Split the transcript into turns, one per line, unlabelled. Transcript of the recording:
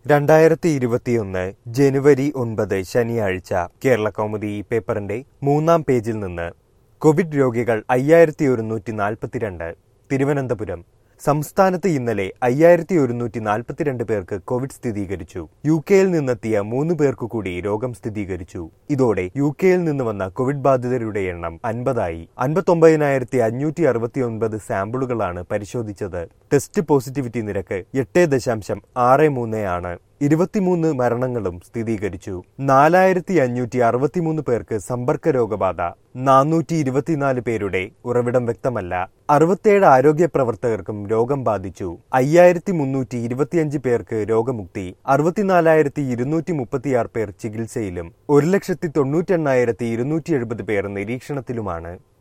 രണ്ടായിരത്തി ഇരുപത്തിയൊന്ന് ജനുവരി ഒൻപത് ശനിയാഴ്ച കേരള കൗമുദി ഈ പേപ്പറിന്റെ മൂന്നാം പേജിൽ നിന്ന് കോവിഡ് രോഗികൾ അയ്യായിരത്തി ഒരുന്നൂറ്റി നാൽപ്പത്തിരണ്ട് തിരുവനന്തപുരം സംസ്ഥാനത്ത് ഇന്നലെ അയ്യായിരത്തി ഒരുന്നൂറ്റി നാൽപ്പത്തിരണ്ട് പേർക്ക് കോവിഡ് സ്ഥിരീകരിച്ചു യു കെയിൽ നിന്നെത്തിയ മൂന്ന് പേർക്കു കൂടി രോഗം സ്ഥിരീകരിച്ചു ഇതോടെ യു കെയിൽ നിന്ന് വന്ന കോവിഡ് ബാധിതരുടെ എണ്ണം അൻപതായി അൻപത്തൊമ്പതിനായിരത്തി അഞ്ഞൂറ്റി അറുപത്തിയൊൻപത് സാമ്പിളുകളാണ് പരിശോധിച്ചത് ടെസ്റ്റ് പോസിറ്റിവിറ്റി നിരക്ക് എട്ട് ദശാംശം ആറ് മൂന്ന് ആണ് ഇരുപത്തിമൂന്ന് മരണങ്ങളും സ്ഥിരീകരിച്ചു നാലായിരത്തി അഞ്ഞൂറ്റി അറുപത്തിമൂന്ന് പേർക്ക് സമ്പർക്ക രോഗബാധ നാനൂറ്റി ഇരുപത്തിനാല് പേരുടെ ഉറവിടം വ്യക്തമല്ല അറുപത്തേഴ് ആരോഗ്യ പ്രവർത്തകർക്കും രോഗം ബാധിച്ചു അയ്യായിരത്തി മുന്നൂറ്റി ഇരുപത്തിയഞ്ച് പേർക്ക് രോഗമുക്തി അറുപത്തിനാലായിരത്തി ഇരുന്നൂറ്റി മുപ്പത്തിയാറ് പേർ ചികിത്സയിലും ഒരു ലക്ഷത്തി തൊണ്ണൂറ്റി എണ്ണായിരത്തി ഇരുന്നൂറ്റി എഴുപത് പേർ നിരീക്ഷണത്തിലുമാണ്